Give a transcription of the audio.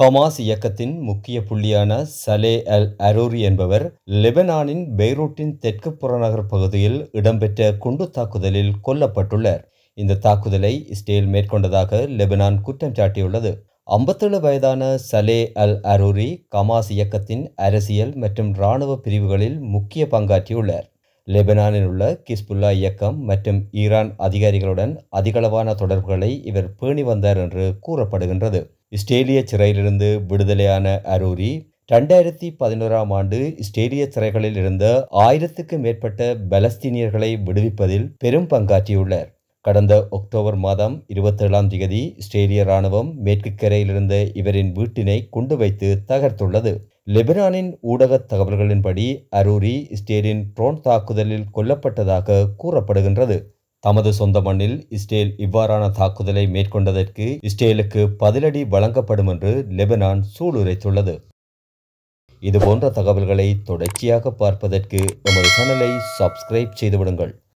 Hamas இயக்கத்தின் முக்கிய புள்ளியான சலே அல் அரூரி என்பவர் லெபனானின் பெய்ரூட்டின் தெற்கு புறநகர் பகுதியில் இடம்பெற்ற குண்டு தாக்குதலில் கொல்லப்பட்டுள்ளார் இந்த தாக்குதலை இஸ்ரேல் மேற்கொண்டதாக லெபனான் குற்றம் சாட்டியுள்ளது ஐம்பத்தேழு வயதான சலே அல் அரூரி கமாஸ் இயக்கத்தின் அரசியல் மற்றும் இராணுவ பிரிவுகளில் முக்கிய பங்காற்றியுள்ளார் லெபனானில் உள்ள கிஸ்புல்லா இயக்கம் மற்றும் ஈரான் அதிகாரிகளுடன் அதிகளவான தொடர்புகளை இவர் பேணி வந்தார் என்று கூறப்படுகின்றது இஸ்ரேலிய சிறையிலிருந்து விடுதலையான அரூரி ரெண்டாயிரத்தி பதினோராம் ஆண்டு இஸ்ரேலிய சிறைகளில் இருந்த ஆயிரத்துக்கு மேற்பட்ட பலஸ்தீனியர்களை விடுவிப்பதில் பெரும் பங்காற்றியுள்ளார் கடந்த அக்டோபர் மாதம் இருபத்தேழாம் தேதி இஸ்ரேலிய ராணுவம் மேற்கு கரையில் இருந்த இவரின் வீட்டினை குண்டு வைத்து தகர்த்துள்ளது லெபனானின் ஊடக தகவல்களின்படி அரூரி இஸ்ரேலின் ட்ரோன் தாக்குதலில் கொல்லப்பட்டதாக கூறப்படுகின்றது தமது சொந்த மண்ணில் இஸ்ரேல் இவ்வாறான தாக்குதலை மேற்கொண்டதற்கு இஸ்ரேலுக்கு பதிலடி வழங்கப்படும் என்று லெபனான் சூளுரைத்துள்ளது இதுபோன்ற தகவல்களை தொடர்ச்சியாக பார்ப்பதற்கு எமது சேனலை சப்ஸ்கிரைப் செய்துவிடுங்கள்